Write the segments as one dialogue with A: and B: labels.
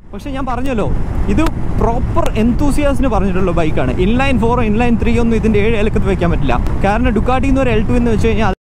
A: പക്ഷെ ഞാൻ പറഞ്ഞല്ലോ ഇത് പ്രോപ്പർ എന്തൂസിയാസിന് പറഞ്ഞിട്ടുള്ള ബൈക്കാണ് ഇൻലൈൻ ഫോറോ ഇൻലൈൻ ത്രീ ഒന്നും ഇതിന്റെ ഏഴ് ഏലക്കത്ത് വെക്കാൻ പറ്റില്ല കാരണം ഡുക്കാട്ടി എന്ന് ഒരു എൽ ടു എന്ന് വെച്ച് കഴിഞ്ഞാൽ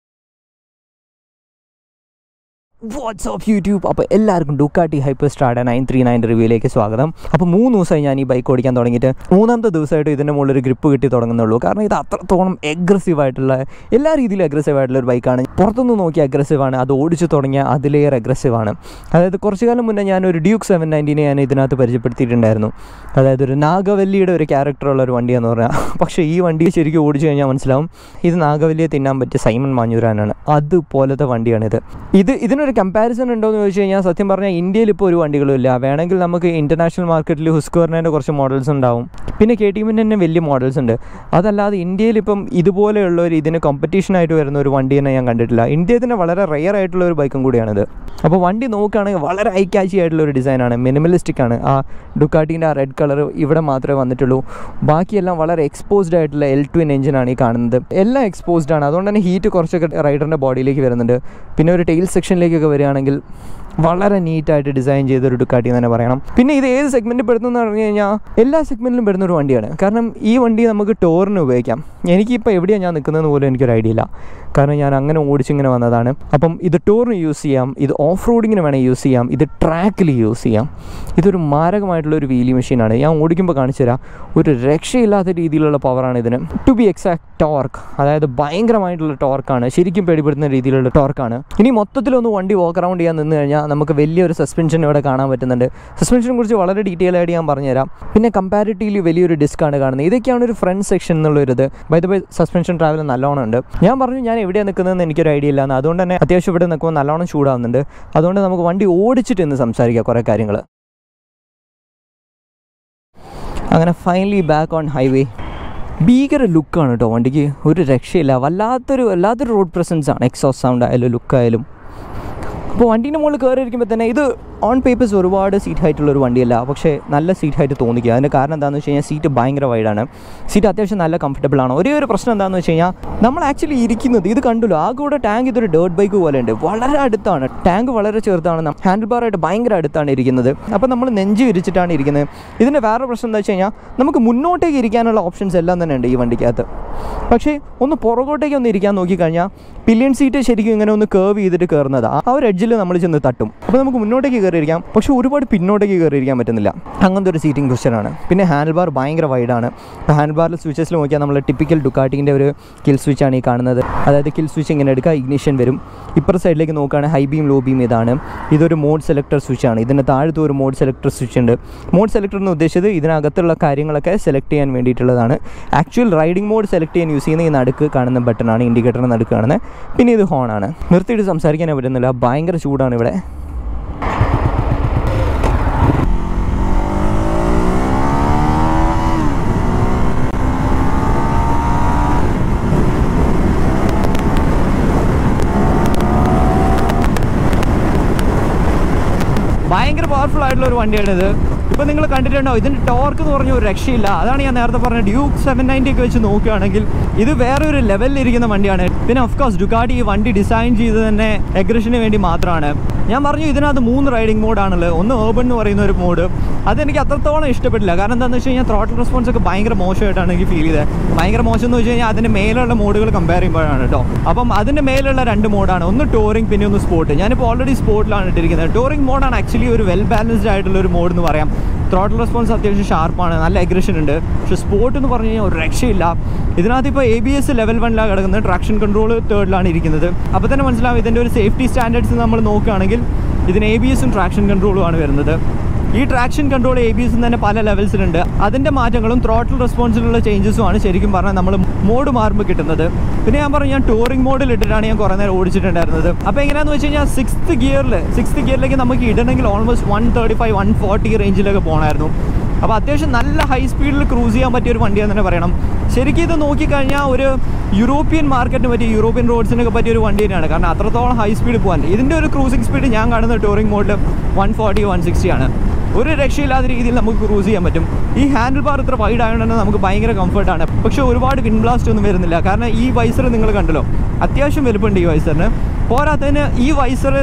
A: വാട്സ്ആപ്പ് യൂട്യൂബ് അപ്പോൾ എല്ലാവർക്കും Ducati Hyperstrada nine three nine റിവ്യൂയിലേക്ക് സ്വാഗതം അപ്പോൾ മൂന്ന് ദിവസമായി ഞാൻ ഈ ബൈക്ക് ഓടിക്കാൻ തുടങ്ങിയിട്ട് മൂന്നാമത്തെ ദിവസമായിട്ട് ഇതിൻ്റെ മുകളിൽ ഒരു ഗ്രിപ്പ് കിട്ടി തുടങ്ങുന്നുള്ളൂ കാരണം ഇത് അത്രത്തോളം aggressive ആയിട്ടുള്ള എല്ലാ രീതിയിലും aggressive ആയിട്ടുള്ള ഒരു ബൈക്കാണ് പുറത്തുനിന്ന് നോക്കി aggressive ആണ് അത് ഓടിച്ചു തുടങ്ങിയ അതിലേറെ aggressive ആണ് അതായത് കുറച്ചു കാലം മുന്നേ ഞാൻ ഒരു ഡ്യൂക്ക് സെവൻ നയൻറ്റീനെ ഞാൻ ഇതിനകത്ത് പരിചയപ്പെടുത്തിയിട്ടുണ്ടായിരുന്നു അതായത് ഒരു നാഗവല്ലിയുടെ ഒരു ക്യാരക്ടറുള്ള ഒരു വണ്ടിയാന്ന് പറഞ്ഞാൽ പക്ഷേ ഈ വണ്ടി ശരിക്കും ഓടിച്ചു കഴിഞ്ഞാൽ മനസ്സിലാവും ഇത് നാഗവല്ലിയെ തിന്നാൻ പറ്റിയ സൈമൺ മാഞ്ഞൂരാനാണ് അതുപോലത്തെ വണ്ടിയാണിത് ഇത് ഇതിനൊരു കമ്പാരിസൺ ഉണ്ടോ എന്ന് ചോദിച്ചു കഴിഞ്ഞാൽ സത്യം പറഞ്ഞാൽ ഇന്ത്യയിൽ ഇപ്പോൾ ഒരു വണ്ടികളും ഇല്ല വേണമെങ്കിൽ നമുക്ക് ഇൻ്റർനാഷണൽ മാർക്കറ്റിൽ ഹുസ്കോറിൻ്റെ കുറച്ച് മോഡൽസ് ഉണ്ടാവും പിന്നെ കെ ടി എമ്മിൻ്റെ തന്നെ വലിയ മോഡൽസ് ഉണ്ട് അതല്ലാതെ ഇന്ത്യയിൽ ഇപ്പം ഇതുപോലെയുള്ള ഒരു ഇതിന് കോമ്പറ്റീഷനായിട്ട് വരുന്ന ഒരു വണ്ടി തന്നെ ഞാൻ കണ്ടിട്ടില്ല ഇന്ത്യയിൽ തന്നെ വളരെ റെയർ ആയിട്ടുള്ള ഒരു ബൈക്കും കൂടിയാണിത് അപ്പോൾ വണ്ടി നോക്കുകയാണെങ്കിൽ വളരെ ഐ ക്യാച്ചി ആയിട്ടുള്ള ഒരു ഡിസൈനാണ് മിനിമലിസ്റ്റിക് ആണ് ആ ഡുക്കാട്ടീൻ്റെ ആ റെഡ് കളർ ഇവിടെ മാത്രമേ വന്നിട്ടുള്ളൂ ബാക്കിയെല്ലാം വളരെ എക്സ്പോസ്ഡ് ആയിട്ടുള്ള എൽ ടു എൻ എഞ്ചിനാണ് ഈ കാണുന്നത് എല്ലാം എക്സ്പോസ്ഡ് ആണ് അതുകൊണ്ട് തന്നെ ഹീറ്റ് കുറച്ചൊക്കെ റൈഡറിൻ്റെ ബോഡിയിലേക്ക് വരുന്നുണ്ട് പിന്നെ ഒരു ടെയിൽ സെക്ഷനിലേക്കൊക്കെ വരികയാണെങ്കിൽ വളരെ നീറ്റായിട്ട് ഡിസൈൻ ചെയ്തൊരു ഡുക്കാട്ടി എന്ന് തന്നെ പറയണം പിന്നെ ഇത് ഏത് സെഗ്മെൻറ്റിൽ പെടുന്നു പറഞ്ഞു കഴിഞ്ഞാൽ എല്ലാ സെഗ്മെൻറ്റിലും പെടുന്ന ഒരു വണ്ടിയാണ് കാരണം ഈ വണ്ടി നമുക്ക് ടോറിന് ഉപയോഗിക്കാം എനിക്കിപ്പോൾ എവിടെയാണ് ഞാൻ നിൽക്കുന്നതെന്ന് പോലും എനിക്കൊരു ഐഡിയ ഇല്ല കാരണം ഞാൻ അങ്ങനെ ഓടിച്ചിങ്ങനെ വന്നതാണ് അപ്പം ഇത് ടൂറിന് യൂസ് ചെയ്യാം ഇത് ഓഫ് റോഡിങ്ങിന് വേണേൽ യൂസ് ചെയ്യാം ഇത് ട്രാക്കിൽ യൂസ് ചെയ്യാം ഇതൊരു മാരകമായിട്ടുള്ള ഒരു വീലി മെഷീനാണ് ഞാൻ ഓടിക്കുമ്പോൾ കാണിച്ചു തരാം ഒരു രക്ഷയില്ലാത്ത രീതിയിലുള്ള പവറാണ് ഇതിന് ടു ബി എക്സാക്ട് ടോർക്ക് അതായത് ഭയങ്കരമായിട്ടുള്ള ടോർക്കാണ് ശരിക്കും പേടിപ്പെടുന്ന രീതിയിലുള്ള ടോർക്കാണ് ഇനി മൊത്തത്തിലൊന്ന് വണ്ടി വാക്ക് അറൗണ്ട് ചെയ്യാൻ നിന്ന് കഴിഞ്ഞാൽ നമുക്ക് വലിയൊരു സസ്പെൻഷൻ ഇവിടെ കാണാൻ പറ്റുന്നുണ്ട് സസ്പെൻഷനെ കുറിച്ച് വളരെ ഡീറ്റെയിൽ ആയിട്ട് ഞാൻ പറഞ്ഞുതരാം പിന്നെ കമ്പാരിറ്റീവ്ലി വലിയൊരു ഡിസ്ക്കാണ് കാണുന്നത് ഇതൊക്കെയാണ് ഒരു ഫ്രണ്ട് സെക്ഷൻ എന്നുള്ളൊരിത് by the by suspension travel നല്ലോണം ഉണ്ട് ഞാൻ പറഞ്ഞു ഞാൻ എവിടെയാണ് നിൽക്കുന്നതെന്ന് എനിക്കൊരു ഐഡിയ ഇല്ല എന്ന് അതുകൊണ്ട് തന്നെ അത്യാവശ്യം ഇവിടെ നിൽക്കുമ്പോൾ നല്ലോണം ചൂടാവുന്നുണ്ട് അതുകൊണ്ട് നമുക്ക് വണ്ടി ഓടിച്ചിട്ട് ഇന്ന് സംസാരിക്കാം കുറേ കാര്യങ്ങൾ അങ്ങനെ ഫൈനലി ബാക്ക് ഓൺ ഹൈവേ ഭീകര ലുക്കാണ് കേട്ടോ വണ്ടിക്ക് ഒരു രക്ഷയില്ല വല്ലാത്തൊരു വല്ലാത്തൊരു റോഡ് പ്രസൻസ് ആണ് എക്സോസ് സൗണ്ട് ആയാലും ലുക്കായാലും അപ്പോൾ വണ്ടീൻ്റെ മുകളിൽ കയറി ഇരിക്കുമ്പോൾ തന്നെ ഇത് ഓൺ പേപ്പേഴ്സ് ഒരുപാട് സീറ്റ് ഹൈറ്റുള്ള ഒരു വണ്ടിയല്ല പക്ഷേ നല്ല സീറ്റ് ഹൈറ്റ് തോന്നിക്കുക അതിൻ്റെ കാരണം എന്താണെന്ന് വെച്ച് കഴിഞ്ഞാൽ സീറ്റ് ഭയങ്കര വൈഡാണ് സീറ്റ് അത്യാവശ്യം നല്ല കംഫർട്ടബിൾ ആണ് ഒരേ ഒരു പ്രശ്നം എന്താണെന്ന് വെച്ച് കഴിഞ്ഞാൽ നമ്മൾ ആക്ച്വലി ഇരിക്കുന്നത് ഇത് കണ്ടല്ലോ ആ കൂടെ ടാങ്ക് ഇതൊരു ഡേർട്ട് ബൈക്ക് പോലെ ഉണ്ട് വളരെ അടുത്താണ് ടാങ്ക് വളരെ ചെറുതാണ് ഹാൻഡിൽ ബാറായിട്ട് ഭയങ്കര അടുത്താണ് ഇരിക്കുന്നത് അപ്പോൾ നമ്മൾ നെഞ്ച് വിരിച്ചിട്ടാണ് ഇരിക്കുന്നത് ഇതിൻ്റെ വേറെ പ്രശ്നം എന്താ വെച്ച് കഴിഞ്ഞാൽ നമുക്ക് മുന്നോട്ടേക്ക് ഇരിക്കാനുള്ള ഓപ്ഷൻസ് എല്ലാം തന്നെ ഉണ്ട് ഈ വണ്ടിക്കകത്ത് പക്ഷേ ഒന്ന് പുറകോട്ടേക്ക് ഒന്ന് ഇരിക്കാൻ നോക്കിക്കഴിഞ്ഞാൽ പില്ലിയൻ സീറ്റ് ശരിക്കും ഇങ്ങനെ ഒന്ന് കേർവ് ചെയ്തിട്ട് കയറുന്നത് ആ ഒരു എഡ്ജിൽ നമ്മൾ ചെന്ന് തട്ടും അപ്പോൾ നമുക്ക് മുന്നോട്ടേക്ക് കയറിയിരിക്കാം പക്ഷേ ഒരുപാട് പിന്നോട്ടേക്ക് കയറിയിരിക്കാൻ പറ്റുന്നില്ല അങ്ങനത്തെ ഒരു സീറ്റിംഗ് പൊസിഷനാണ് പിന്നെ ഹാൻഡിൽ ബാർ ഭയങ്കര വൈഡാണ് ഇപ്പോൾ ഹാൻഡിൽ ബാറിൽ സ്വിച്ചസിൽ നോക്കിയാൽ നമ്മൾ ടിപ്പിക്കൽ ഡുക്കാട്ടിൻ്റെ ഒരു കിൽ സ്വിച്ചാണ് ഈ കാണുന്നത് അതായത് കിൽ സ്വിച്ച് ഇങ്ങനെ എടുക്കുക ഇഗ്നിഷൻ വരും ഇപ്പുറ സൈഡിലേക്ക് നോക്കുകയാണെങ്കിൽ ഹൈ ബീം ലോ ബീം ഇതാണ് ഇതൊരു മോഡ് സെലക്ടർ സ്വിച്ചാണ് ഇതിൻ്റെ താഴത്ത് ഒരു മോഡ് സെലക്ടർ സ്വിച്ച് ഉണ്ട് മോഡ് സെലക്ടർ എന്ന് ഉദ്ദേശിച്ചത് ഇതിനകത്തുള്ള കാര്യങ്ങളൊക്കെ സെലക്ട് ചെയ്യാൻ വേണ്ടിയിട്ടുള്ളതാണ് ആക്ച്വൽ റൈഡിംഗ് മോഡ് സെലക്ട് ചെയ്യാൻ യൂസ് ചെയ്യുന്ന ഈ നടുക്ക് കാണുന്ന ബട്ടണാണ് ഇൻഡിക്കേറ്ററിന് നടുക്ക് കാണുന്നത് പിന്നെ ഇത് ഹോണാണ് നിർത്തിയിട്ട് സംസാരിക്കാനേ പറ്റുന്നില്ല ഭയങ്കര ചൂടാണ് ഇവിടെ ഭയങ്കര പവർഫുൾ ആയിട്ടുള്ള ഒരു വണ്ടിയാണ് ഇത് ഇപ്പം നിങ്ങൾ കണ്ടിട്ടുണ്ടോ ഇതിൻ്റെ ടോർക്ക് എന്ന് പറഞ്ഞ ഒരു രക്ഷയില്ല അതാണ് ഞാൻ നേരത്തെ പറഞ്ഞ ഡ്യൂക്ക് സെവൻ നയൻറ്റി ഒക്കെ വെച്ച് നോക്കുകയാണെങ്കിൽ ഇത് വേറെ ഒരു ലെവലിൽ ഇരിക്കുന്ന വണ്ടിയാണ് പിന്നെ ഓഫ് കോഴ്സ് ഡുക്കാട്ടി ഈ വണ്ടി ഡിസൈൻ ചെയ്ത് തന്നെ എഗ്രഷന് വേണ്ടി മാത്രമാണ് ഞാൻ പറഞ്ഞു ഇതിനകത്ത് മൂന്ന് റൈഡിംഗ് മോഡാണുള്ളത് ഒന്ന് ഏർബൺ എന്ന് പറയുന്ന ഒരു മോഡ് അതെനിക്ക് അത്രത്തോളം ഇഷ്ടപ്പെട്ടില്ല കാരണം എന്താണെന്ന് വെച്ച് കഴിഞ്ഞാൽ ത്രോട്ടൽ റെസ്പോൺസ് ഒക്കെ ഭയങ്കര മോശമായിട്ടാണ് എനിക്ക് ഫീൽ ചെയ്തത് ഭയങ്കര മോശം എന്ന് വെച്ച് കഴിഞ്ഞാൽ അതിൻ്റെ മേലുള്ള മോഡുകൾ കമ്പയർ ചെയ്യുമ്പോഴാണ് കേട്ടോ അപ്പം അതിൻ്റെ മേലുള്ള രണ്ട് മോഡാണ് ഒന്ന് ടോറിംഗ് പിന്നെ ഒന്ന് സ്പോർട്ട് ഞാനിപ്പോൾ ഓൾറെഡി സ്പോർട്ടിലാണ് ഇട്ടിരിക്കുന്നത് ടോറിംഗ് മോഡാണ് ആക്ച്വലി ഒരു വെൽ ബാലൻസ്ഡ് ആയിട്ടുള്ള ഒരു മോഡ് എന്ന് പറയാം ത്രോട്ടൽ റെസ്പോൺസ് അത്യാവശ്യം ഷാർപ്പാണ് നല്ല അഗ്രഷൻ ഉണ്ട് പക്ഷേ സ്പോർട്ട് എന്ന് പറഞ്ഞു കഴിഞ്ഞാൽ ഒരു രക്ഷയില്ല ഇതിനകത്ത് ഇപ്പോൾ എ ബി എസ് ലെവൽ വണ്ണിലാണ് കിടക്കുന്നത് ട്രാക്ഷൻ കൺട്രോൾ തേർഡിലാണ് ഇരിക്കുന്നത് അപ്പോൾ തന്നെ മനസ്സിലാവും ഇതിൻ്റെ ഒരു സേഫ്റ്റി സ്റ്റാൻഡേർഡ്സ് നമ്മൾ നോക്കുകയാണെങ്കിൽ ഇതിന് എ ബി എസും ട്രാക്ഷൻ കൺട്രോളും ആണ് വരുന്നത് ഈ ട്രാക്ഷൻ കൺട്രോൾ എ ബി എസും തന്നെ പല ലെവൽസിലുണ്ട് അതിൻ്റെ മാറ്റങ്ങളും ത്രോട്ടിൽ റെസ്പോൺസിലുള്ള ചേഞ്ചസും ആണ് ശരിക്കും പറഞ്ഞാൽ നമ്മൾ മോഡ് മാറുമ്പോൾ കിട്ടുന്നത് പിന്നെ ഞാൻ പറഞ്ഞു ഞാൻ ടൂറിംഗ് മോഡിൽ ഇട്ടിട്ടാണ് ഞാൻ കുറേ നേരം ഓടിച്ചിട്ടുണ്ടായിരുന്നത് അപ്പോൾ എങ്ങനെയാണെന്ന് വെച്ച് കഴിഞ്ഞാൽ സിക്സ്ത് ഗിയറിൽ സിക്സ്ത് ഗിയറിലേക്ക് നമുക്ക് ഇടണമെങ്കിൽ almost one thirty five one forty റേഞ്ചിലൊക്കെ പോകണമായിരുന്നു അപ്പോൾ അത്യാവശ്യം നല്ല ഹൈ സ്പീഡിൽ ക്രൂസ് ചെയ്യാൻ പറ്റിയ ഒരു വണ്ടിയാന്ന് തന്നെ പറയണം ശരിക്കും ഇത് നോക്കിക്കഴിഞ്ഞാൽ ഒരു യൂറോപ്യൻ മാർക്കറ്റിന് പറ്റിയ യൂറോപ്യൻ റോഡ്സിനൊക്കെ പറ്റിയ ഒരു വണ്ടി തന്നെയാണ് കാരണം അത്രത്തോളം ഹൈ സ്പീഡ് പോകാൻ ഇതിൻ്റെ ഒരു ക്രൂസിംഗ് സ്പീഡ് ഞാൻ കാണുന്ന ടൂറിംഗ് മോഡിൽ വൺ ഫോർട്ടി വൺ സിക്സ്റ്റി ആണ് ഒരു രക്ഷയില്ലാത്ത രീതിയിൽ നമുക്ക് ക്രൂസ് ചെയ്യാൻ പറ്റും ഈ ഹാൻഡിൽ ബാർ ഇത്ര വൈഡ് ആയതുകൊണ്ട് തന്നെ നമുക്ക് ഭയങ്കര കംഫർട്ടാണ് പക്ഷേ ഒരുപാട് വിൻ ബ്ലാസ്റ്റ് ഒന്നും വരുന്നില്ല കാരണം ഈ വൈസർ നിങ്ങൾ കണ്ടല്ലോ അത്യാവശ്യം വലുപ്പമുണ്ട് ഈ വൈസറിന് പോരാത്തതിന് ഈ വൈസർ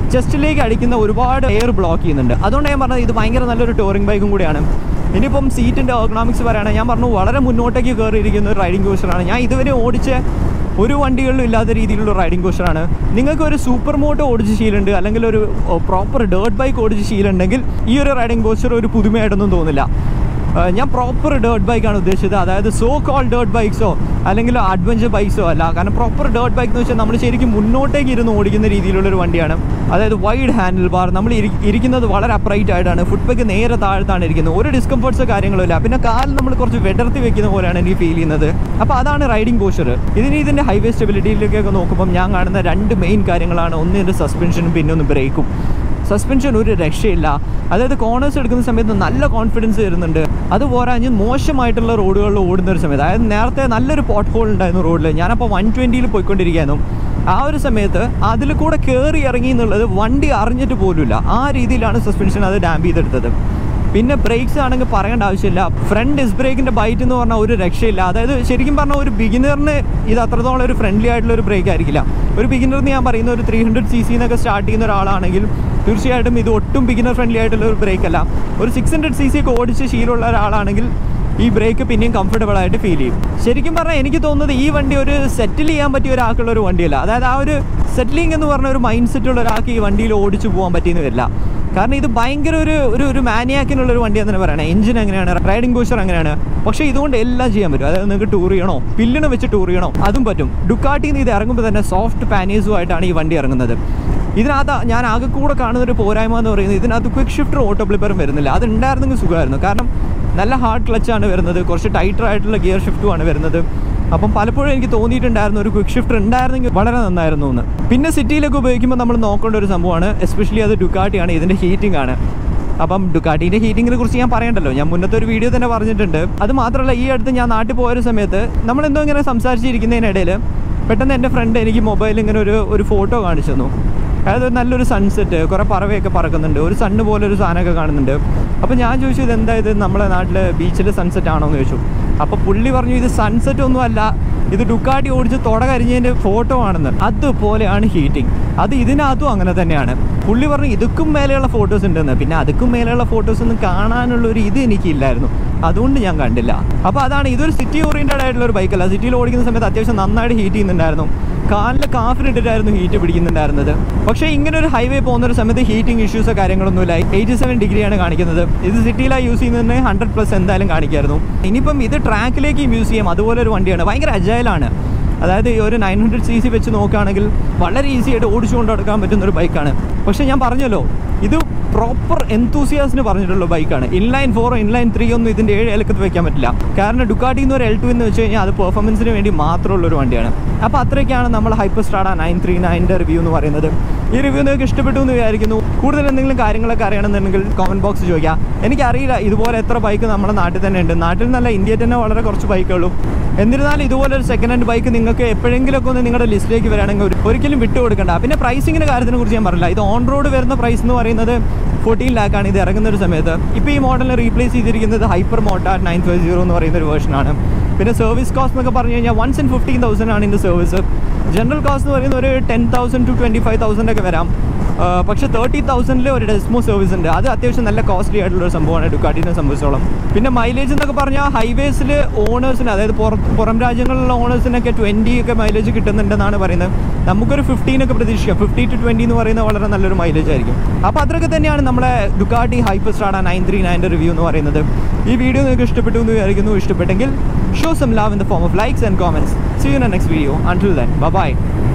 A: ചെസ്റ്റിലേക്ക് അടിക്കുന്ന ഒരുപാട് എയർ ബ്ലോക്ക് ചെയ്യുന്നുണ്ട് അതുകൊണ്ട് ഞാൻ പറഞ്ഞത് ഇത് ഭയങ്കര നല്ലൊരു ടൂറിംഗ് ബൈക്കും കൂടിയാണ് ഇനിയിപ്പം സീറ്റിൻ്റെ എക്കണോമിക്സ് പറയുകയാണെങ്കിൽ ഞാൻ പറഞ്ഞു വളരെ മുന്നോട്ടേക്ക് കയറിയിരിക്കുന്ന ഒരു റൈഡിംഗ് കോസ്റ്ററാണ് ഞാൻ ഇതുവരെ ഓടിച്ച ഒരു വണ്ടികളിലും ഇല്ലാത്ത രീതിയിലുള്ള റൈഡിംഗ് കോസ്റ്ററാണ് നിങ്ങൾക്ക് ഒരു സൂപ്പർ മോട്ടോ ഓടിച്ച് ശീലമുണ്ട് അല്ലെങ്കിൽ ഒരു പ്രോപ്പർ ഡേർട്ട് ബൈക്ക് ഓടിച്ച് ശീലമുണ്ടെങ്കിൽ ഈ ഒരു റൈഡിംഗ് കോസ്റ്റർ ഒരു പുതുമയായിട്ടൊന്നും തോന്നില്ല ഏഹ് ഞാൻ പ്രോപ്പർ ഡേർട്ട് ബൈക്കാണ് ഉദ്ദേശിച്ചത് അതായത് സോ കോൾ ഡേർട്ട് ബൈക്സോ അല്ലെങ്കിൽ അഡ്വഞ്ചർ ബൈക്സോ അല്ല കാരണം പ്രോപ്പർ ഡേർട്ട് ബൈക്ക് എന്ന് വെച്ചാൽ നമ്മൾ ശരിക്കും മുന്നോട്ടേക്ക് ഇരുന്ന് ഓടിക്കുന്ന രീതിയിലുള്ള ഒരു വണ്ടിയാണ് അതായത് വൈഡ് ഹാൻഡിൽ ബാർ നമ്മൾ ഇരി- ഇരിക്കുന്നത് വളരെ അപ്രൈറ്റ് ആയിട്ടാണ് ഫുഡ് ബൈക്ക് നേരെ താഴത്താണ് ഇരിക്കുന്നത് ഒരു ഡിസ്കംഫർട്ട്സോ കാര്യങ്ങളോ ഇല്ല പിന്നെ കാൽ നമ്മൾ കുറച്ച് വെടർത്തി വെക്കുന്ന പോലെയാണ് എനിക്ക് ഫീൽ ചെയ്യുന്നത് അപ്പോൾ അതാണ് റൈഡിംഗ് പോസ്റ്റർ ഇതിന് ഇതിൻ്റെ ഹൈവേ സ്റ്റെബിലിറ്റിയിലേക്കൊക്കെ നോക്കുമ്പോൾ ഞാൻ കാണുന്ന രണ്ട് മെയിൻ കാര്യങ്ങളാണ് ഒന്ന് ഇതിൻ്റെ സസ്പെൻഷനും പിന്നെ ഒന്ന് ബ്രേക്കും സസ്പെൻഷൻ ഒരു രക്ഷയില്ല അതായത് കോർണേഴ്സ് എടുക്കുന്ന സമയത്ത് നല്ല കോൺഫിഡൻസ് വരുന്നുണ്ട് അത് പോരാഞ്ഞ് മോശമായിട്ടുള്ള റോഡുകളിൽ ഓടുന്ന ഒരു സമയത്ത് അതായത് നേരത്തെ നല്ലൊരു പോട്ട് ഹോൾ ഉണ്ടായിരുന്നു റോഡിൽ ഞാനപ്പോൾ വൺ ട്വൻറ്റിയിൽ പോയിക്കൊണ്ടിരിക്കുകയായിരുന്നു ആ ഒരു സമയത്ത് അതിൽ കൂടെ കയറി ഇറങ്ങി എന്നുള്ളത് വണ്ടി അറിഞ്ഞിട്ട് പോലുമില്ല ആ രീതിയിലാണ് സസ്പെൻഷൻ അത് ഡാമ്പ് ചെയ്തെടുത്തത് പിന്നെ ബ്രേക്സ് ആണെങ്കിൽ പറയേണ്ട ആവശ്യമില്ല ഫ്രണ്ട് ഡിസ് ബ്രേക്കിന്റെ ബൈറ്റ് എന്ന് പറഞ്ഞാൽ ഒരു രക്ഷയില്ല അതായത് ശരിക്കും പറഞ്ഞാൽ ഒരു ബിഗിനറിന് ഇത് അത്രത്തോളം ഒരു ഫ്രണ്ട്ലി ആയിട്ടുള്ള ഒരു ബ്രേക്ക് ആയിരിക്കില്ല ഒരു ബിഗിനറിന് ഞാൻ പറയുന്ന ഒരു ത്രീ ഹൺഡ്രഡ് സി സിന്നൊക്കെ സ്റ്റാർട്ട് ചെയ്യുന്ന ഒരാളാണെങ്കിൽ തീർച്ചയായിട്ടും ഇത് ഒട്ടും ബിഗിനർ ഫ്രണ്ട്ലി ആയിട്ടുള്ള ഒരു ബ്രേക്ക് അല്ല ഒരു സിക്സ് ഹൺഡ്രഡ് സി സി ഒക്കെ ഓടിച്ച് ശീലമുള്ള ഒരാളാണെങ്കിൽ ഈ ബ്രേക്ക് പിന്നെയും കംഫർട്ടബിൾ ആയിട്ട് ഫീൽ ചെയ്യും ശരിക്കും പറഞ്ഞാൽ എനിക്ക് തോന്നുന്നത് ഈ വണ്ടി ഒരു സെറ്റിൽ ചെയ്യാൻ പറ്റിയ ഒരാൾക്കുള്ള ഒരു വണ്ടിയല്ല അതായത് ആ ഒരു സെറ്റിലിംഗ് എന്ന് പറഞ്ഞ ഒരു മൈൻഡ് സെറ്റുള്ള ഒരാൾക്ക് ഈ വണ്ടിയിൽ ഓടിച്ചു പോകാൻ പറ്റിയെന്ന് വരില്ല കാരണം ഇത് ഭയങ്കര ഒരു ഒരു ഒരു മാനിയാക്കിനുള്ള ഒരു വണ്ടി എന്ന് പറയണേ എഞ്ചിൻ അങ്ങനെയാണ് റൈഡിംഗ് കോസ്റ്റർ അങ്ങനെയാണ് പക്ഷേ ഇതുകൊണ്ട് എല്ലാം ചെയ്യാൻ പറ്റും അതായത് നിങ്ങൾക്ക് ടൂർ ചെയ്യണോ പില്ലിന് വെച്ച് ടൂർ ചെയ്യണോ അതും പറ്റും ഡുക്കാട്ടിയിൽ നിന്ന് ഇത് ഇറങ്ങുമ്പോൾ തന്നെ സോഫ്റ്റ് പാനീസുമായിട്ടാണ് ഈ വണ്ടി ഇറങ്ങുന്നത് ഇതിനകത്ത് ഞാൻ ആകെ കൂടെ കാണുന്ന ഒരു പോരായ്മ എന്ന് പറയുന്നത് ഇതിനകത്ത് ക്വിക്ക് ഷിഫ്റ്റർ ഓട്ടോ ബ്ലിപ്പറും വരുന്നില്ല അത് ഉണ്ടായിരുന്നെങ്കിൽ സുഖമായിരുന്നു കാരണം നല്ല ഹാർഡ് ക്ലച്ചാണ് വരുന്നത് കുറച്ച് ടൈറ്റർ ആയിട്ടുള്ള ഗിയർ ഷിഫ്റ്റുമാണ് വരുന്നത് അപ്പം പലപ്പോഴും എനിക്ക് തോന്നിയിട്ടുണ്ടായിരുന്നു ഒരു ക്വിക്ക് ഷിഫ്റ്റർ ഉണ്ടായിരുന്നെങ്കിൽ വളരെ നന്നായിരുന്നു എന്ന് പിന്നെ സിറ്റിയിലൊക്കെ ഉപയോഗിക്കുമ്പോൾ നമ്മൾ നോക്കേണ്ട ഒരു സംഭവമാണ് എസ്പെഷ്യലി അത് ഡുക്കാട്ടിയാണ് ഇതിൻ്റെ ഹീറ്റിംഗ് ആണ് അപ്പം ഡുക്കാട്ടീൻ്റെ ഹീറ്റിങ്ങിനെ കുറിച്ച് ഞാൻ പറയണ്ടല്ലോ ഞാൻ മുന്നത്തെ ഒരു വീഡിയോ തന്നെ പറഞ്ഞിട്ടുണ്ട് അത് മാത്രമല്ല ഈ അടുത്ത് ഞാൻ നാട്ടിൽ പോയൊരു സമയത്ത് നമ്മൾ എന്തോ ഇങ്ങനെ സംസാരിച്ചിരിക്കുന്നതിനിടയിൽ പെട്ടെന്ന് എൻ്റെ ഫ്രണ്ട് എനിക്ക് മൊബൈലിൽ ഇങ്ങനെ ഒരു ഒരു ഫോട്ടോ കാണിച്ചു തന്നു അതായത് ഒരു നല്ലൊരു സൺസെറ്റ് കുറേ പറവയൊക്കെ പറക്കുന്നുണ്ട് ഒരു സണ്ണ് പോലെ ഒരു സാധനമൊക്കെ കാണുന്നുണ്ട് അപ്പോൾ ഞാൻ ചോദിച്ചു ഇത് എന്താ ഇത് നമ്മളെ നാട്ടിലെ ബീച്ചിലെ സൺസെറ്റ് ആണോ എന്ന് ചോദിച്ചു അപ്പോൾ പുള്ളി പറഞ്ഞു ഇത് സൺസെറ്റ് ഒന്നും അല്ല ഇത് ഡുക്കാട്ടി ഓടിച്ച് തുട കരിഞ്ഞതിൻ്റെ ഫോട്ടോ ആണെന്ന് അതുപോലെയാണ് ഹീറ്റിംഗ് അത് ഇതിനകത്തും അങ്ങനെ തന്നെയാണ് പുള്ളി പറഞ്ഞു ഇതുക്കും മേലെയുള്ള ഫോട്ടോസ് ഉണ്ടെന്ന് പിന്നെ അതുക്കും മേലെയുള്ള ഫോട്ടോസ് ഒന്നും കാണാനുള്ള ഒരു ഇത് എനിക്കില്ലായിരുന്നു അതുകൊണ്ട് ഞാൻ കണ്ടില്ല അപ്പോൾ അതാണ് ഇതൊരു സിറ്റി ഓറിയൻറ്റഡ് ആയിട്ടുള്ള ഒരു ബൈക്കല്ല സിറ്റിയിൽ ഓടിക്കുന്ന സമയത്ത് അത്യാവശ്യം നന്നായിട്ട് ഹീറ്റ് ചെയ്യുന്നുണ്ടായിരുന്നു കാലിൽ കാഫിനിട്ടിട്ടായിരുന്നു ഹീറ്റ് പിടിക്കുന്നുണ്ടായിരുന്നത് പക്ഷേ ഇങ്ങനെ ഒരു ഹൈവേ പോകുന്ന ഒരു സമയത്ത് ഹീറ്റിംഗ് ഇഷ്യൂസോ കാര്യങ്ങളൊന്നുമില്ല എയ്റ്റി സെവൻ ഡിഗ്രിയാണ് കാണിക്കുന്നത് ഇത് സിറ്റിയിലായി യൂസ് ചെയ്യുന്നതിന് ഹൺഡ്രഡ് പ്ലസ് എന്തായാലും കാണിക്കായിരുന്നു ഇനിയിപ്പം ഇത് ട്രാക്കിലേക്ക് യൂസ് ചെയ്യാം അതുപോലെ ഒരു വണ്ടിയാണ് ഭയങ്കര അജൈലാണ് അതായത് ഈ ഒരു നയൻ ഹൺഡ്രഡ് സി സി വെച്ച് നോക്കുകയാണെങ്കിൽ വളരെ ഈസി ആയിട്ട് ഓടിച്ചുകൊണ്ട് നടക്കാൻ പറ്റുന്ന ഒരു ബൈക്കാണ് പക്ഷേ ഞാൻ പറഞ്ഞല്ലോ ഇത് പ്രോപ്പർ എന്തൂസിയാസിന് പറഞ്ഞിട്ടുള്ള ബൈക്കാണ് ഇൻലൈൻ ഫോറോ ഇൻലൈൻ ത്രീ ഒന്നും ഇതിൻ്റെ ഏഴ് ഏലക്കത്ത് വെക്കാൻ പറ്റില്ല കാരണം ഡുക്കാട്ടി എന്ന് ഒരു എൽ ടു എന്ന് വെച്ച് കഴിഞ്ഞാൽ അത് പെർഫോമൻസിന് വേണ്ടി മാത്രമുള്ള ഒരു വണ്ടിയാണ് അപ്പോൾ അത്രയൊക്കെയാണ് നമ്മൾ ഹൈപ്പർ സ്റ്റാഡ നയൻ ത്രീ നയൻ്റെ റിവ്യൂ എന്ന് പറയുന്നത് ഈ റിവ്യൂ നിങ്ങൾക്ക് ഇഷ്ടപ്പെട്ടു എന്ന് വിചാരിക്കുന്നു കൂടുതൽ എന്തെങ്കിലും കാര്യങ്ങളൊക്കെ അറിയണമെന്നുണ്ടെങ്കിൽ കോമൻറ്റ് ബോക്സ് ചോദിക്കാം എനിക്കറിയില്ല ഇതുപോലെ എത്ര ബൈക്ക് നമ്മുടെ നാട്ടിൽ തന്നെ ഉണ്ട് നാട്ടിൽ നല്ല ഇന്ത്യയിൽ തന്നെ വളരെ കുറച്ച് ബൈക്കുകളും എന്നിരുന്നാലും ഇതുപോലെ ഒരു സെക്കൻഡ് ഹാൻഡ് ബൈക്ക് നിങ്ങൾക്ക് എപ്പോഴെങ്കിലുമൊക്കെ ഒന്ന് നിങ്ങളുടെ ലിസ്റ്റിലേക്ക് വരാണെങ്കിൽ ഒരു- ഒരിക്കലും വിട്ടു കൊടുക്കണ്ട പിന്നെ പ്രൈസിങ്ങിൻ്റെ കാര്യത്തിനെ കുറിച്ച് ഞാൻ പറഞ്ഞില്ല ഇത് ഓൺ റോഡ് വരുന്ന പ്രൈസ് എന്ന് പറയുന്നത് ഫോർട്ടീൻ ലാക്കാണ് ഇത് ഇറങ്ങുന്ന ഒരു സമയത്ത് ഇപ്പോൾ ഈ മോഡലിനെ റീപ്ലേസ് ചെയ്തിരിക്കുന്നത് Hyper Motard nine five zero എന്ന് പറയുന്ന ഒരു വേർഷനാണ് പിന്നെ സർവീസ് കോസ്റ്റ് എന്നൊക്കെ പറഞ്ഞു കഴിഞ്ഞാൽ വൺസ് ഇൻ ഫിഫ്റ്റീൻ തൗസൻഡ് ആണ് ഇതിൻ്റെ സർവീസ് ജനറൽ കോസ്റ്റ് എന്ന് പറയുന്നത് ഒരു ten thousand to twenty five thousand ഒക്കെ വരാം ആ, പക്ഷേ തേർട്ടി തൗസൻഡിൽ ഒരു ഡെസ്മോ സർവീസ് ഉണ്ട് അത് അത്യാവശ്യം നല്ല കോസ്റ്റ്ലി ആയിട്ടുള്ള ഒരു സംഭവമാണ് ഡുക്കാട്ടിനെ സംബന്ധിച്ചോളം പിന്നെ മൈലേജ് എന്നൊക്കെ പറഞ്ഞാൽ ഹൈവേസിൽ ഓണേഴ്സിന് അതായത് പുറ- പുറം രാജ്യങ്ങളിലുള്ള ഓണേഴ്സിനൊക്കെ ട്വൻറ്റി ഒക്കെ മൈലേജ് കിട്ടുന്നുണ്ടെന്നാണ് പറയുന്നത് നമുക്കൊരു ഫിഫ്റ്റീൻ ഒക്കെ പ്രതീക്ഷിക്കാം ഫിഫ്റ്റി ടു ട്വൻറ്റി എന്ന് പറയുന്നത് വളരെ നല്ലൊരു മൈലേജ് ആയിരിക്കും അപ്പോൾ അത്രയൊക്കെ തന്നെയാണ് നമ്മുടെ Ducati Hyper Strada nine three നയൻ്റെ റിവ്യൂ എന്ന് പറയുന്നത് ഈ വീഡിയോ നിങ്ങൾക്ക് ഇഷ്ടപ്പെട്ടു എന്ന് വിചാരിക്കുന്നു ഇഷ്ടപ്പെട്ടെങ്കിൽ show some love in the form of likes and comments see you next video until then by